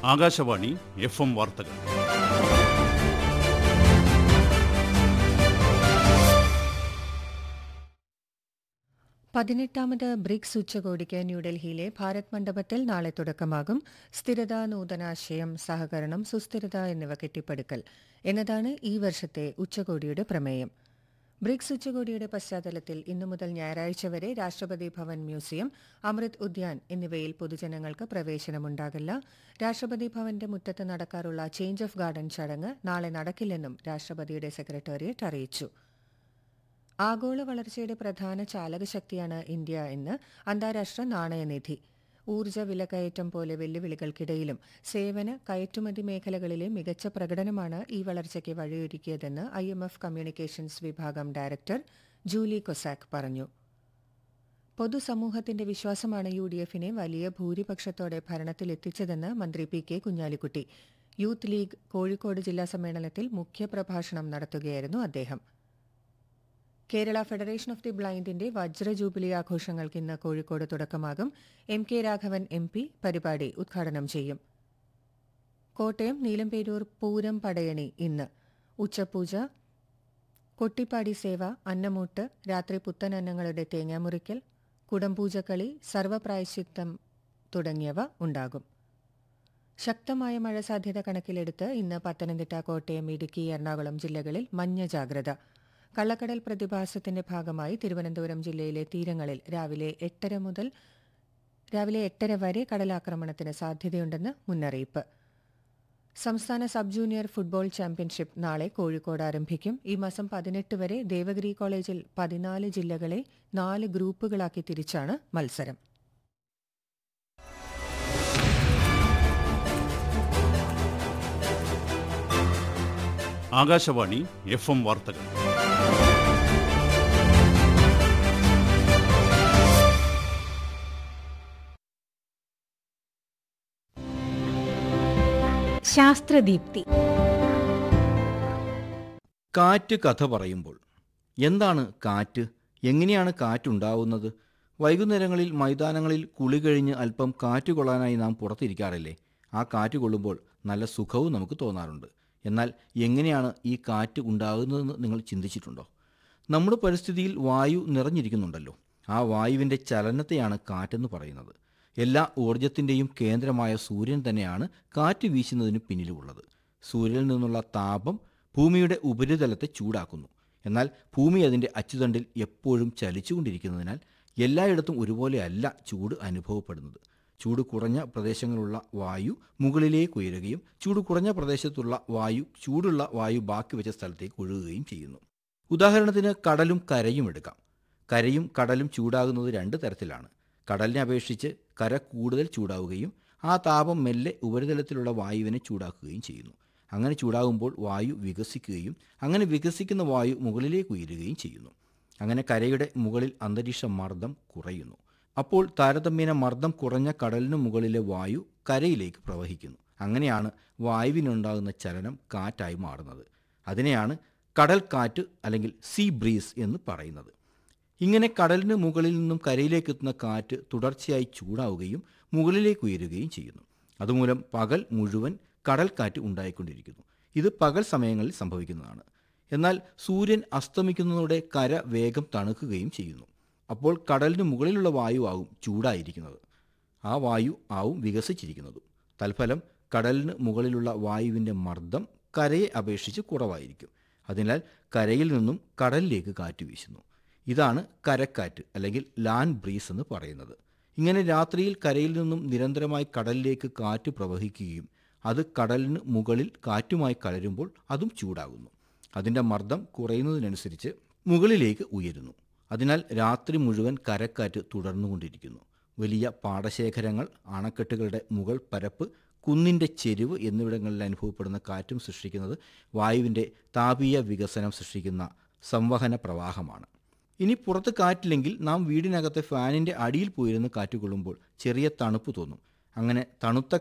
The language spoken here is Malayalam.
ആകാശവാണി എഫ് എം വാർത്തകൾ പതിനെട്ടാമത് ബ്രിക്സ് ഉച്ചകോടിക്ക് ന്യൂഡൽഹിയിലെ ഭാരത് മണ്ഡപത്തിൽ നാളെ തുടക്കമാകും സ്ഥിരത നൂതനാശയം സഹകരണം സുസ്ഥിരത എന്നിവ കെട്ടിപ്പടുക്കൽ എന്നതാണ് ഈ വർഷത്തെ ഉച്ചകോടിയുടെ പ്രമേയം ബ്രിക്സ് ഉച്ചകോടിയുടെ പശ്ചാത്തലത്തിൽ ഇന്നു മുതൽ ഞായറാഴ്ച വരെ രാഷ്ട്രപതി ഭവൻ മ്യൂസിയം അമൃത് ഉദ്യാൻ എന്നിവയിൽ പൊതുജനങ്ങൾക്ക് പ്രവേശനമുണ്ടാകില്ല രാഷ്ട്രപതി ഭവന്റെ മുറ്റത്ത് നടക്കാറുള്ള ചേഞ്ച് ഓഫ് ഗാർഡൻ ചടങ്ങ് നാളെ നടക്കില്ലെന്നും രാഷ്ട്രപതിയുടെ സെക്രട്ടേറിയറ്റ് അറിയിച്ചു ആഗോള വളർച്ചയുടെ പ്രധാന ചാലകശക്തിയാണ് ഇന്ത്യ എന്ന് അന്താരാഷ്ട്ര നാണയനിധി ഊർജ്ജ വിലക്കയറ്റം പോലെ വെല്ലുവിളികൾക്കിടയിലും സേവന കയറ്റുമതി മേഖലകളിലെ മികച്ച പ്രകടനമാണ് ഈ വളർച്ചയ്ക്ക് വഴിയൊരുക്കിയതെന്ന് ഐ എം എഫ് കമ്മ്യൂണിക്കേഷൻസ് വിഭാഗം ഡയറക്ടർ ജൂലി കൊസാക്ക് പറഞ്ഞു പൊതുസമൂഹത്തിന്റെ വിശ്വാസമാണ് യു ഡി എഫിനെ വലിയ ഭൂരിപക്ഷത്തോടെ ഭരണത്തിലെത്തിച്ചതെന്ന് മന്ത്രി P K Kunhalikutty youth league Kozhikode ജില്ലാ സമ്മേളനത്തിൽ മുഖ്യപ്രഭാഷണം നടത്തുകയായിരുന്നു അദ്ദേഹം കേരള ഫെഡറേഷൻ ഓഫ് ദി ബ്ലൈൻഡിന്റെ വജ്ര ജൂബിലി ആഘോഷങ്ങൾക്ക് ഇന്ന് കോഴിക്കോട് തുടക്കമാകും M K Raghavan M P പരിപാടി ഉദ്ഘാടനം ചെയ്യും കോട്ടയം നീലംപേരൂർ പൂരം പടയണി ഇന്ന് ഉച്ചപൂജ കൊട്ടിപ്പാടി സേവ അന്നമൂട്ട് രാത്രി പുത്തൻ അന്നങ്ങളുടെ തേങ്ങാമുറിക്കൽ കുടംപൂജക്കളി സർവപ്രായശ്ചിത്തം തുടങ്ങിയവ ഉണ്ടാകും ശക്തമായ മഴ സാധ്യത കണക്കിലെടുത്ത് ഇന്ന് പത്തനംതിട്ട കോട്ടയം ഇടുക്കി എറണാകുളം ജില്ലകളിൽ മഞ്ഞ ജാഗ്രത കള്ളക്കടൽ പ്രതിഭാസത്തിന്റെ ഭാഗമായി തിരുവനന്തപുരം ജില്ലയിലെ തീരങ്ങളിൽ രാവിലെ എട്ടര മുതൽ രാവിലെ എട്ടര വരെ കടലാക്രമണത്തിന് സാധ്യതയുണ്ടെന്ന് മുന്നറിയിപ്പ് സംസ്ഥാന സബ് ജൂനിയർ ഫുട്ബോൾ ചാമ്പ്യൻഷിപ്പ് നാളെ കോഴിക്കോട് ആരംഭിക്കും ഈ മാസം പതിനെട്ട് വരെ ദേവഗിരി കോളേജിൽ പതിനാല് ജില്ലകളെ നാല് ഗ്രൂപ്പുകളാക്കി തിരിച്ചാണ് മത്സരം ആകാശവാണി എഫ് എം വാർത്തകൾ ശാസ്ത്രദീപ്തി കാറ്റ് കഥ പറയുമ്പോൾ എന്താണ് കാറ്റ് എങ്ങനെയാണ് കാറ്റുണ്ടാവുന്നത് വൈകുന്നേരങ്ങളിൽ മൈതാനങ്ങളിൽ കുളി കഴിഞ്ഞ് അല്പം കാറ്റ് കൊള്ളാനായി നാം പുറത്തിരിക്കാറില്ലേ ആ കാറ്റ് കൊള്ളുമ്പോൾ നല്ല സുഖവും നമുക്ക് തോന്നാറുണ്ട് എന്നാൽ എങ്ങനെയാണ് ഈ കാറ്റ് ഉണ്ടാകുന്നതെന്ന് നിങ്ങൾ ചിന്തിച്ചിട്ടുണ്ടോ നമ്മുടെ പരിസ്ഥിതിയിൽ വായു നിറഞ്ഞിരിക്കുന്നുണ്ടല്ലോ ആ വായുവിൻ്റെ ചലനത്തെയാണ് കാറ്റെന്ന് പറയുന്നത് എല്ലാ ഊർജത്തിൻ്റെയും കേന്ദ്രമായ സൂര്യൻ തന്നെയാണ് കാറ്റ് വീശുന്നതിന് പിന്നിലുള്ളത് സൂര്യനിൽ നിന്നുള്ള താപം ഭൂമിയുടെ ഉപരിതലത്തെ ചൂടാക്കുന്നു എന്നാൽ ഭൂമി അതിൻ്റെ അച്ചുതണ്ടിൽ എപ്പോഴും ചലിച്ചുകൊണ്ടിരിക്കുന്നതിനാൽ എല്ലായിടത്തും ഒരുപോലെയല്ല ചൂട് അനുഭവപ്പെടുന്നത് ചൂട് കുറഞ്ഞ പ്രദേശങ്ങളുള്ള വായു മുകളിലേക്ക് ഉയരുകയും ചൂട് കുറഞ്ഞ പ്രദേശത്തുള്ള വായു ചൂടുള്ള വായു ബാക്കി വെച്ച സ്ഥലത്തേക്ക് ഒഴുകുകയും ചെയ്യുന്നു ഉദാഹരണത്തിന് കടലും കരയും എടുക്കാം കരയും കടലും ചൂടാകുന്നത് രണ്ട് തരത്തിലാണ് കടലിനെ അപേക്ഷിച്ച് കര കൂടുതൽ ചൂടാവുകയും ആ താപം മെല്ലെ ഉപരിതലത്തിലുള്ള വായുവിനെ ചൂടാക്കുകയും ചെയ്യുന്നു അങ്ങനെ ചൂടാകുമ്പോൾ വായു വികസിക്കുകയും അങ്ങനെ വികസിക്കുന്ന വായു മുകളിലേക്ക് ഉയരുകയും ചെയ്യുന്നു അങ്ങനെ കരയുടെ മുകളിൽ അന്തരീക്ഷ മർദ്ദം കുറയുന്നു അപ്പോൾ താരതമ്യേന മർദ്ദം കുറഞ്ഞ കടലിന് മുകളിലെ വായു കരയിലേക്ക് പ്രവഹിക്കുന്നു അങ്ങനെയാണ് വായുവിനുണ്ടാകുന്ന ചലനം കാറ്റായി മാറുന്നത് അതിനെയാണ് കടൽ കാറ്റ് അല്ലെങ്കിൽ സീ ബ്രീസ് എന്ന് പറയുന്നത് ഇങ്ങനെ കടലിന് മുകളിൽ നിന്നും കരയിലേക്ക് എത്തുന്ന കാറ്റ് തുടർച്ചയായി ചൂടാവുകയും മുകളിലേക്ക് ഉയരുകയും ചെയ്യുന്നു അതുമൂലം പകൽ മുഴുവൻ കടൽക്കാറ്റ് ഉണ്ടായിക്കൊണ്ടിരിക്കുന്നു ഇത് പകൽ സമയങ്ങളിൽ സംഭവിക്കുന്നതാണ് എന്നാൽ സൂര്യൻ അസ്തമിക്കുന്നതോടെ കര വേഗം തണുക്കുകയും ചെയ്യുന്നു അപ്പോൾ കടലിന് മുകളിലുള്ള വായു ആവും ചൂടായിരിക്കുന്നത് ആ വായു ആവും വികസിച്ചിരിക്കുന്നതും തൽഫലം കടലിന് മുകളിലുള്ള വായുവിൻ്റെ മർദ്ദം കരയെ അപേക്ഷിച്ച് കുറവായിരിക്കും അതിനാൽ കരയിൽ നിന്നും കടലിലേക്ക് കാറ്റ് വീശുന്നു ഇതാണ് കരക്കാറ്റ് അല്ലെങ്കിൽ ലാൻഡ് ബ്രീസ് എന്ന് പറയുന്നത് ഇങ്ങനെ രാത്രിയിൽ കരയിൽ നിന്നും നിരന്തരമായി കടലിലേക്ക് കാറ്റ് പ്രവഹിക്കുകയും അത് കടലിന് മുകളിൽ കാറ്റുമായി കലരുമ്പോൾ അതും ചൂടാകുന്നു അതിൻ്റെ മർദ്ദം കുറയുന്നതിനനുസരിച്ച് മുകളിലേക്ക് ഉയരുന്നു അതിനാൽ രാത്രി മുഴുവൻ കരക്കാറ്റ് തുടർന്നുകൊണ്ടിരിക്കുന്നു വലിയ പാടശേഖരങ്ങൾ അണക്കെട്ടുകളുടെ മുകൾ പരപ്പ് കുന്നിൻ്റെ ചെരിവ് എന്നിവിടങ്ങളിൽ അനുഭവപ്പെടുന്ന കാറ്റും സൃഷ്ടിക്കുന്നത് വായുവിൻ്റെ താപീയ വികസനം സൃഷ്ടിക്കുന്ന സംവഹന പ്രവാഹമാണ് ഇനി പുറത്ത് കാറ്റില്ലെങ്കിൽ നാം വീടിനകത്തെ ഫാനിൻ്റെ അടിയിൽ പോയിരുന്ന് കാറ്റ് കൊള്ളുമ്പോൾ ചെറിയ തണുപ്പ് തോന്നും അങ്ങനെ തണുത്ത